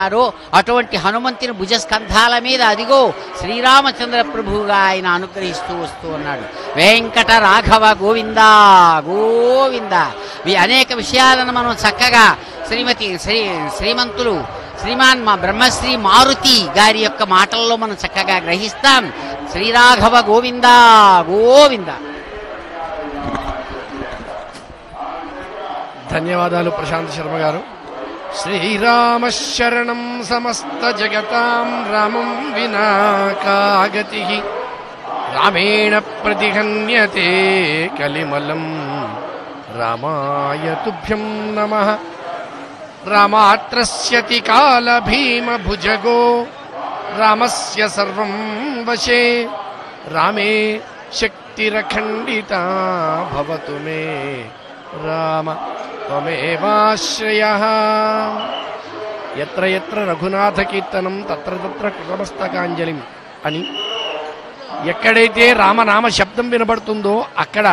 ఉన్నారో అటువంటి హనుమంతుని భుజస్కంధాల మీద అదిగో శ్రీరామచంద్ర ప్రభువుగా ఆయన అనుగ్రహిస్తూ వస్తూ ఉన్నాడు వెంకట రాఘవ గోవింద గోవింద ఈ అనేక విషయాలను మనం చక్కగా శ్రీమతి శ్రీ శ్రీమంతులు శ్రీమాన్ మా బ్రహ్మశ్రీ మారుతి గారి యొక్క మాటల్లో మనం చక్కగా గ్రహిస్తాం శ్రీరాఘవ గోవింద గోవింద ధన్యవాదాలు ప్రశాంత్ శర్మ గారు శ్రీరామ శరణం సమస్త జగతాం రామం వినా కాగతి రామేణ ప్రతిహన్యతే కలిమలం రామాయ తుభ్యం నమ రామాత్రస్యతి కాల భీమ భుజగో రామస్య సర్వం వశే రామే శక్తిరఖండిత భవతు మే రామ త్వమేవాశ్రయ ఎత్ర ఎత్ర రఘునాథ కీర్తనం తత్ర తత్ర కృతమస్తకాంజలిం అని ఎక్కడైతే రామనామ శబ్దం వినబడుతుందో అక్కడ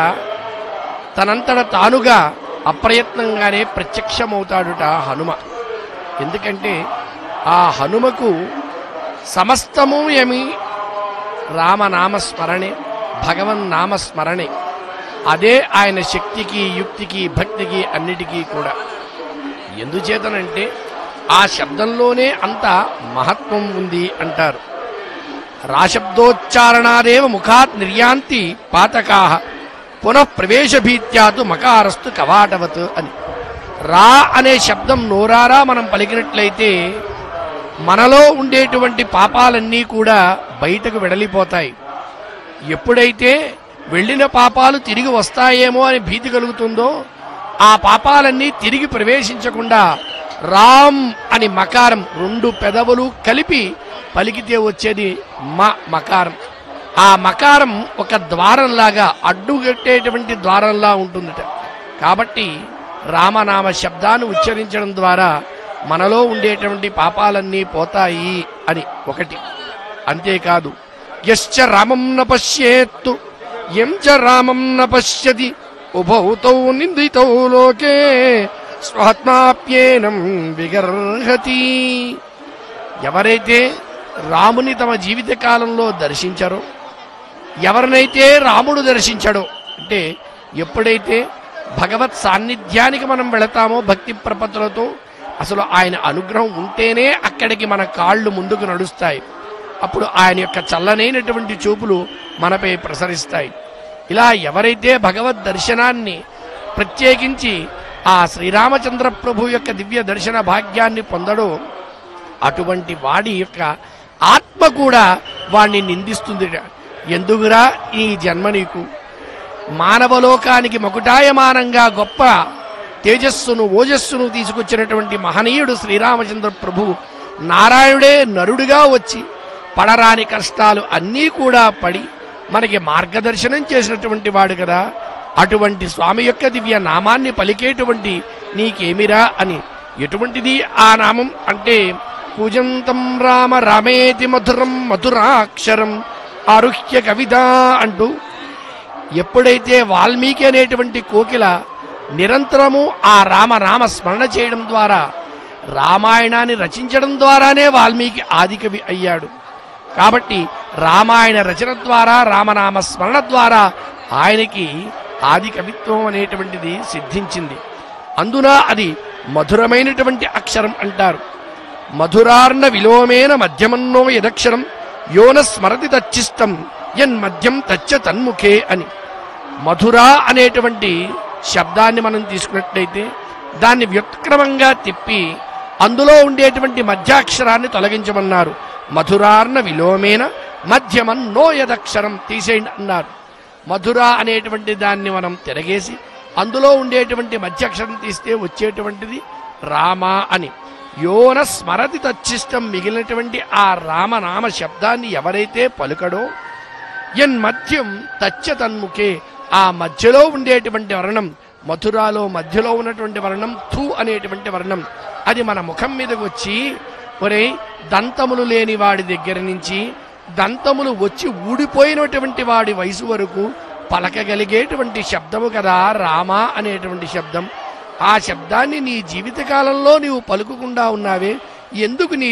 తనంతట తానుగా అప్రయత్నంగానే ప్రత్యక్షమవుతాడుట హనుమ ఎందుకంటే ఆ హనుమకు సమస్తము ఏమి రామనామ స్మరణే భగవన్ నామ స్మరణే అదే ఆయన శక్తికి యుక్తికి భక్తికి అన్నిటికీ కూడా ఎందుచేతనంటే ఆ శబ్దంలోనే అంత మహత్వం ఉంది అంటారు రాశబ్దోచ్చారణాదేవ ముఖాత్ నిర్యాంతి పాతకా పునః ప్రవేశభీత్యాతు మకారస్తు కవాటవత్ అని రా అనే శబ్దం నోరారా మనం పలికినట్లయితే మనలో ఉండేటువంటి పాపాలన్నీ కూడా బయటకు వెడలిపోతాయి ఎప్పుడైతే వెళ్ళిన పాపాలు తిరిగి వస్తాయేమో అని భీతి కలుగుతుందో ఆ పాపాలన్నీ తిరిగి ప్రవేశించకుండా రామ్ అని మకారం రెండు పెదవులు కలిపి పలికితే వచ్చేది మ మకారం ఆ మకారం ఒక ద్వారంలాగా అడ్డుగట్టేటువంటి ద్వారంలా ఉంటుందట కాబట్టి రామనామ శబ్దాన్ని ఉచ్చరించడం ద్వారా మనలో ఉండేటువంటి పాపాలన్నీ పోతాయి అని ఒకటి అంతేకాదు యశ్చ రామం న పశ్యేత్తు ఎం చ రామం న పశ్యతి ఉభౌతౌ నిందితౌ లోకే స్వాత్మాప్యేనం విగర్హతి ఎవరైతే రాముని తమ జీవిత కాలంలో దర్శించారో ఎవరినైతే రాముడు దర్శించాడో అంటే ఎప్పుడైతే భగవత్ సాన్నిధ్యానికి మనం వెళతామో భక్తి ప్రపత్తులతో అసలు ఆయన అనుగ్రహం ఉంటేనే అక్కడికి మన కాళ్ళు ముందుకు నడుస్తాయి అప్పుడు ఆయన యొక్క చల్లనైనటువంటి చూపులు మనపై ప్రసరిస్తాయి ఇలా ఎవరైతే భగవద్ దర్శనాన్ని ప్రత్యేకించి ఆ శ్రీరామచంద్ర ప్రభు యొక్క దివ్య దర్శన భాగ్యాన్ని పొందడో అటువంటి వాడి యొక్క ఆత్మ కూడా వాణ్ణి నిందిస్తుంది ఎందుకురా ఈ జన్మ నీకు మానవలోకానికి మకుటాయమానంగా గొప్ప తేజస్సును ఓజస్సును తీసుకొచ్చినటువంటి మహనీయుడు శ్రీరామచంద్ర ప్రభు నారాయణుడే నరుడిగా వచ్చి పడరాని కష్టాలు అన్నీ కూడా పడి మనకి మార్గదర్శనం చేసినటువంటి వాడు కదా అటువంటి స్వామి యొక్క దివ్య నామాన్ని పలికేటువంటి నీకేమిరా అని ఎటువంటిది ఆ నామం అంటే పూజంతం రామ రామేతి మధురం మధురాక్షరం ఆరుహ్య కవిత అంటూ ఎప్పుడైతే వాల్మీకి అనేటువంటి కోకిల నిరంతరము ఆ రామ రామ స్మరణ చేయడం ద్వారా రామాయణాన్ని రచించడం ద్వారానే వాల్మీకి ఆదికవి అయ్యాడు కాబట్టి రామాయణ రచన ద్వారా రామనామ స్మరణ ద్వారా ఆయనకి ఆది కవిత్వం అనేటువంటిది సిద్ధించింది అందున అది మధురమైనటువంటి అక్షరం అంటారు మధురార్ణ విలోమేన మధ్యమన్నో యదక్షరం యోన స్మరతి తచ్చిష్టం యన్మధ్యం తచ్చ తన్ముఖే అని మధుర అనేటువంటి శబ్దాన్ని మనం తీసుకున్నట్లయితే దాన్ని వ్యుత్క్రమంగా తిప్పి అందులో ఉండేటువంటి మధ్యాక్షరాన్ని తొలగించమన్నారు మధురార్ణ విలోమేన మధ్యమన్ నో యదక్షరం తీసేయండి అన్నారు మధుర అనేటువంటి దాన్ని మనం తిరగేసి అందులో ఉండేటువంటి మధ్యాక్షరం తీస్తే వచ్చేటువంటిది రామ అని యోన స్మరతి తచ్చిష్టం మిగిలినటువంటి ఆ రామనామ శబ్దాన్ని ఎవరైతే పలుకడో ఎన్ మధ్యం తచ్చ తన్ముఖే ఆ మధ్యలో ఉండేటువంటి వర్ణం మధురాలో మధ్యలో ఉన్నటువంటి వర్ణం థూ అనేటువంటి వర్ణం అది మన ముఖం మీదకి వచ్చి ఒరే దంతములు లేని వాడి దగ్గర నుంచి దంతములు వచ్చి ఊడిపోయినటువంటి వాడి వయసు వరకు పలకగలిగేటువంటి శబ్దము కదా రామ అనేటువంటి శబ్దం ఆ శబ్దాన్ని నీ జీవితకాలంలో నీవు పలుకుకుండా ఉన్నావే ఎందుకు నీ